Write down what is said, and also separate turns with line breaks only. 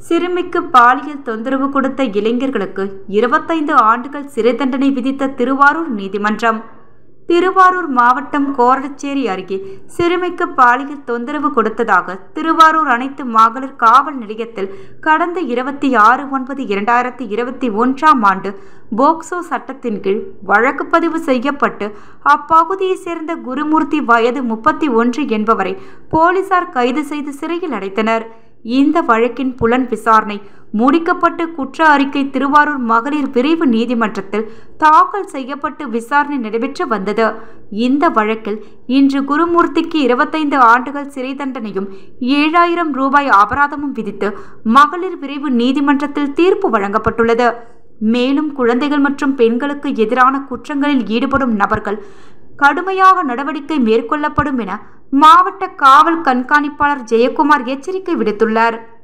சிறுமிக்கு பாலியல் தொந்தரவு கொடுத்த இளைஞர்களுக்கு இருபத்தைந்து ஆண்டுகள் சிறை தண்டனை விதித்த திருவாரூர் நீதிமன்றம் திருவாரூர் மாவட்டம் கோரடச்சேரி அருகே சிறுமிக்கு பாலியல் தொந்தரவு கொடுத்ததாக திருவாரூர் அனைத்து மகளிர் காவல் நிலையத்தில் கடந்த இருபத்தி ஆறு ஒன்பது இரண்டாயிரத்தி இருபத்தி ஒன்றாம் ஆண்டு போக்சோ சட்டத்தின் கீழ் வழக்கு பதிவு செய்யப்பட்டு அப்பகுதியைச் சேர்ந்த குருமூர்த்தி வயது முப்பத்தி ஒன்று என்பவரை போலீசார் கைது செய்து சிறையில் அடைத்தனர் இந்த வழக்கின் புலன் விசாரணை முடிக்கப்பட்டு குற்ற அறிக்கை திருவாரூர் மகளிர் விரைவு நீதிமன்றத்தில் தாக்கல் செய்யப்பட்டு விசாரணை நடைபெற்று வந்தது இந்த வழக்கில் இன்று குருமூர்த்திக்கு இருபத்தைந்து ஆண்டுகள் சிறை தண்டனையும் ஏழாயிரம் ரூபாய் அபராதமும் விதித்து மகளிர் விரைவு நீதிமன்றத்தில் தீர்ப்பு வழங்கப்பட்டுள்ளது மேலும் குழந்தைகள் மற்றும் பெண்களுக்கு எதிரான குற்றங்களில் ஈடுபடும் நபர்கள் கடுமையாக நடவடிக்கை மேற்கொள்ளப்படும் என மாவட்ட காவல் கண்காணிப்பாளர் ஜெயக்குமார் எச்சரிக்கை விடுத்துள்ளார்